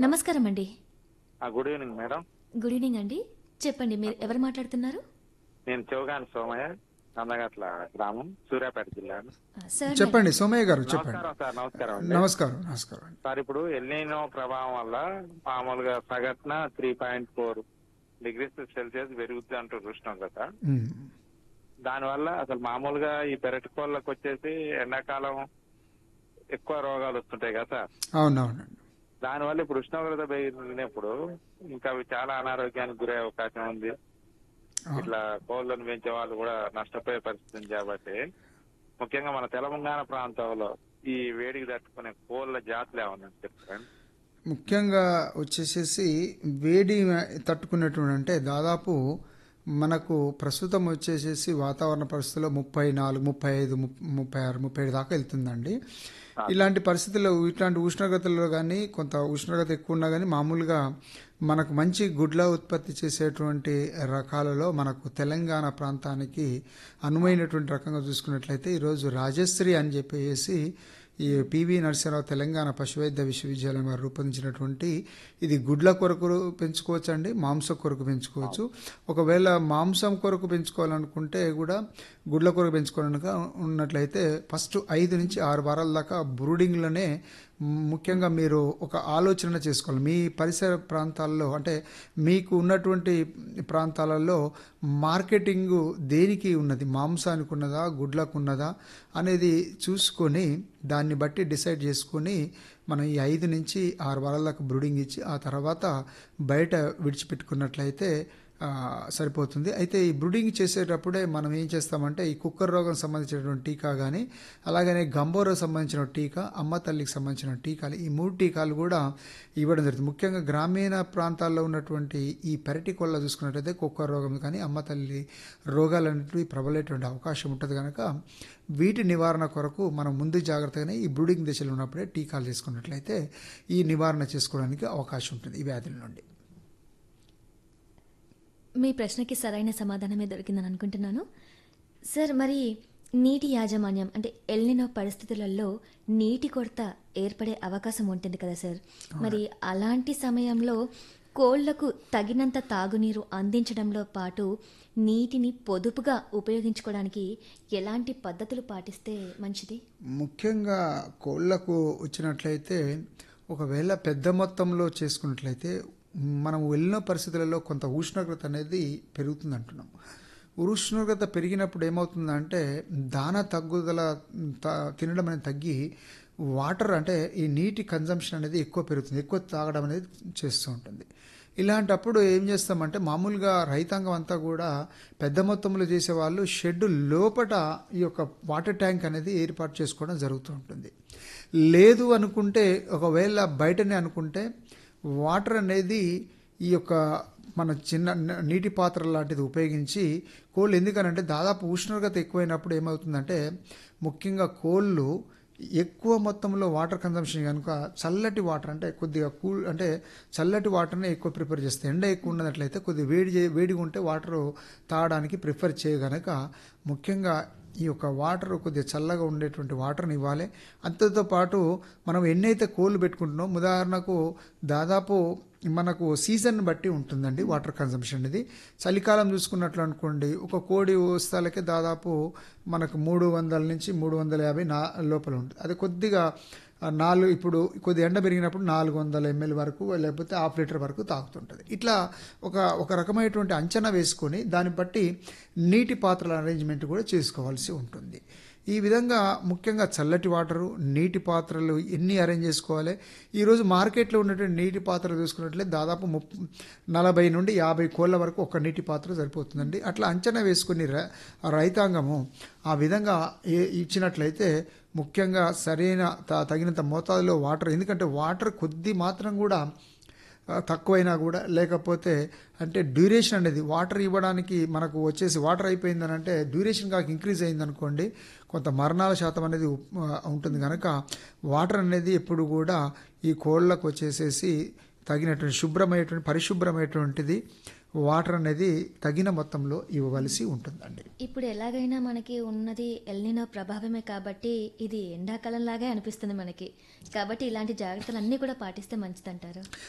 నమస్కారం అండి ఆ, good evening madam good evening అండి చెప్పండి మీరు ఎవరు మాట్లాడుతున్నారు నేను చౌగాని సోమయ్య నందగట్ల గ్రామం సూర్యాపేట జిల్లా ఆ, సార్ చెప్పండి సోమయ్య గారు చెప్పండి నమస్కారం సార్ నమస్కారం అండి నమస్కారం నమస్కారం అండి సార్ ఇప్పుడు ఎల్నీనో ప్రభావం వల్ల మామూలుగా సగటున three point four degrees celsius పెరుగుద్ది అంటారు ఉష్ణోగ్రత ఉమ్. దానివల్ల అసలు మామూలుగా ఈ పెరటి కోళ్ళకి వచ్చేసి ఎండాకాలం ఎక్కువ రోగాలు వస్తుంటాయి కదా సార్ అవునవునండి దానివల్ల ఇప్పుడు ఉష్ణోగ్రత పెరిగినప్పుడు ఇంకా అవి చాలా అనారోగ్యానికి గురే అవకాశం ఉంది ఇట్లా కోళ్ళను పెంచే వాళ్ళు కూడా నష్టపోయే పరిస్థితి ఉంది కాబట్టి ముఖ్యంగా మన తెలంగాణ ప్రాంతంలో ఈ వేడికి తట్టుకునే కోళ్ళ జాతులు ఏమన్నా చెప్తారండి ముఖ్యంగా వచ్చేసేసి వేడి తట్టుకునేటువంటి అంటే దాదాపు మనకు ప్రస్తుతం వచ్చేసేసి వాతావరణ పరిస్థితుల్లో ముప్పై నాలుగు ముప్పై ఐదు ముప్- ముప్పై ఆరు ముప్పై ఏడు దాకా వెళ్తుందండి ఇలాంటి పరిస్థితుల్లో ఇట్లాంటి ఉష్ణోగ్రతల్లో కానీ కొంత ఉష్ణోగ్రత ఎక్కువ ఉన్నా కానీ మామూలుగా మనకు మంచి గుడ్ల ఉత్పత్తి చేసేటువంటి రకాలలో మనకు తెలంగాణ ప్రాంతానికి అనువైనటువంటి రకంగా చూసుకున్నట్లయితే ఈరోజు రాజశ్రీ అని చెప్పేసి ఈ పివి నరసింహరావు తెలంగాణ పశువైద్య విశ్వవిద్యాలయం వారు రూపొందించినటువంటి ఇది గుడ్ల కొరకు పెంచుకోవచ్చు అండి మాంసం కొరకు పెంచుకోవచ్చు ఒకవేళ మాంసం కొరకు పెంచుకోవాలనుకుంటే కూడా గుడ్ల కొరకు పెంచుకోవాలనుక ఉన్నట్లయితే ఫస్ట్ ఐదు నుంచి ఆరు వారాల దాకా బ్రూడింగ్లోనే ముఖ్యంగా మీరు ఒక ఆలోచన చేసుకోవాలి మీ పరిసర ప్రాంతాల్లో అంటే మీకు ఉన్నటువంటి ప్రాంతాలలో మార్కెటింగ్ దేనికి ఉన్నది మాంసానికి ఉన్నదా గుడ్లకు ఉన్నదా అనేది చూసుకొని దాన్ని బట్టి డిసైడ్ చేసుకొని మనం ఈ ఐదు నుంచి ఆరు వారాల దాకా బ్రూడింగ్ ఇచ్చి ఆ తర్వాత బయట విడిచిపెట్టుకున్నట్లయితే ఆ, సరిపోతుంది అయితే ఈ బ్రూడింగ్ చేసేటప్పుడే మనం ఏం చేస్తామంటే ఈ కుక్కర్ రోగం సంబంధించినటువంటి టీకా కానీ అలాగనే గంబోరో సంబంధించిన టీకా అమ్మ తల్లికి సంబంధించిన టీకాలు ఈ మూడు టీకాలు కూడా ఇవ్వడం జరుగుతుంది ముఖ్యంగా గ్రామీణ ప్రాంతాల్లో ఉన్నటువంటి ఈ పెరటి కొల్ల చూసుకున్నట్లయితే కుక్కర్ రోగం కానీ అమ్మ తల్లి రోగాలన్నింటివి ప్రబలేటువంటి అవకాశం ఉంటుంది కనుక వీటి నివారణ కొరకు మనం ముందు జాగ్రత్తగానే ఈ బ్రూడింగ్ దశలో ఉన్నప్పుడే టీకాలు చేసుకున్నట్లయితే ఈ నివారణ చేసుకోవడానికి అవకాశం ఉంటుంది ఈ వ్యాధుల నుండి మీ ప్రశ్నకి సరైన సమాధానమే దొరికిందని అనుకుంటున్నాను సార్ మరి నీటి యాజమాన్యం అంటే ఎల్నినో పరిస్థితులలో నీటి కొరత ఏర్పడే అవకాశం ఉంటుంది కదా సార్ మరి అలాంటి సమయంలో కోళ్లకు తగినంత తాగునీరు అందించడంలో పాటు నీటిని పొదుపుగా ఉపయోగించుకోవడానికి ఎలాంటి పద్ధతులు పాటిస్తే మంచిది ముఖ్యంగా కోళ్లకు వచ్చినట్లయితే ఒకవేళ పెద్ద మొత్తంలో చేసుకున్నట్లయితే మనం వెళ్ళిన పరిస్థితులలో కొంత ఉష్ణోగ్రత అనేది పెరుగుతుంది అంటున్నాం ఉష్ణోగ్రత పెరిగినప్పుడు ఏమవుతుందంటే దాన తగ్గుదల త- తినడం అనేది తగ్గి వాటర్ అంటే ఈ నీటి కన్జంప్షన్ అనేది ఎక్కువ పెరుగుతుంది ఎక్కువ తాగడం అనేది చేస్తూ ఉంటుంది ఇలాంటప్పుడు ఏం చేస్తామంటే మామూలుగా రైతాంగం అంతా కూడా పెద్ద మొత్తంలో చేసే వాళ్ళు షెడ్ లోపట ఈ యొక్క వాటర్ ట్యాంక్ అనేది ఏర్పాటు చేసుకోవడం జరుగుతూ ఉంటుంది లేదు అనుకుంటే ఒకవేళ బయటనే అనుకుంటే వాటర్ అనేది ఈ యొక్క మన చిన్న న- నీటి పాత్ర లాంటిది ఉపయోగించి కోళ్ళు ఎందుకనంటే దాదాపు ఉష్ణోగ్రత ఎక్కువైనప్పుడు ఏమవుతుందంటే ముఖ్యంగా కోళ్ళు ఎక్కువ మొత్తంలో వాటర్ కన్సంప్షన్ కనుక చల్లటి వాటర్ అంటే కొద్దిగా కూల్ అంటే చల్లటి వాటర్నే ఎక్కువ ప్రిఫర్ చేస్తాయి ఎండ ఎక్కువ ఉన్నట్లయితే కొద్దిగా వేడి చే వేడిగా ఉంటే వాటర్ తాగడానికి ప్రిఫర్ చేయగనక ముఖ్యంగా ఈ యొక్క వాటర్ కొద్దిగా చల్లగా ఉండేటువంటి వాటర్ని ఇవ్వాలి అంతతో పాటు మనం ఎన్నైతే కోళ్ళు పెట్టుకుంటున్నాం ఉదాహరణకు దాదాపు మనకు సీజన్ బట్టి ఉంటుందండి వాటర్ కన్సంప్షన్ అనేది చలికాలం చూసుకున్నట్లు అనుకోండి ఒక కోడి వస్తాలకే దాదాపు మనకు మూడు వందల నుంచి మూడు వందల యాభై నా లోపల ఉంటుంది అది కొద్దిగా ఆ, నాలుగు ఇప్పుడు కొద్ది ఎండ పెరిగినప్పుడు నాలుగు వందల ఎంఎల్ వరకు లేకపోతే హాఫ్ లీటర్ వరకు తాగుతుంటుంది ఇట్లా ఒక ఒక రకమైనటువంటి అంచనా వేసుకొని దాన్ని బట్టి నీటి పాత్రల అరేంజ్మెంట్ కూడా చేసుకోవాల్సి ఉంటుంది ఈ విధంగా ముఖ్యంగా చల్లటి వాటరు నీటి పాత్రలు ఎన్ని అరేంజ్ చేసుకోవాలి ఈరోజు మార్కెట్లో ఉన్నటువంటి నీటి పాత్రలు చూసుకున్నట్లయితే దాదాపు ముప్ నలభై నుండి యాభై కోళ్ళ వరకు ఒక నీటి పాత్ర సరిపోతుందండి అట్లా అంచనా వేసుకుని ర- రైతాంగము ఆ విధంగా ఏ- ఇచ్చినట్లయితే ముఖ్యంగా సరైన త- తగినంత మోతాదులో వాటర్ ఎందుకంటే వాటర్ కొద్ది మాత్రం కూడా ఆ, తక్కువైనా కూడా లేకపోతే అంటే డ్యూరేషన్ అనేది వాటర్ ఇవ్వడానికి మనకు వచ్చేసి వాటర్ అయిపోయిందని అంటే డ్యూరేషన్ కాక ఇంక్రీజ్ అయిందనుకోండి కొంత మరణాల శాతం అనేది ఉప్- ఆ, ఉంటుంది కనుక వాటర్ అనేది ఎప్పుడు కూడా ఈ కోళ్ళకు వచ్చేసేసి తగినటువంటి శుభ్రమైనటువంటి పరిశుభ్రమైనటువంటిది వాటర్ అనేది తగిన మొత్తంలో ఇవ్వవలసి ఉంటుందండి ఇప్పుడు ఎలాగైనా మనకి ఉన్నది ఎల్నినో ప్రభావమే కాబట్టి ఇది ఎండాకాలం లాగే అనిపిస్తుంది మనకి కాబట్టి ఇలాంటి జాగ్రత్తలు అన్నీ కూడా పాటిస్తే మంచిదంటారు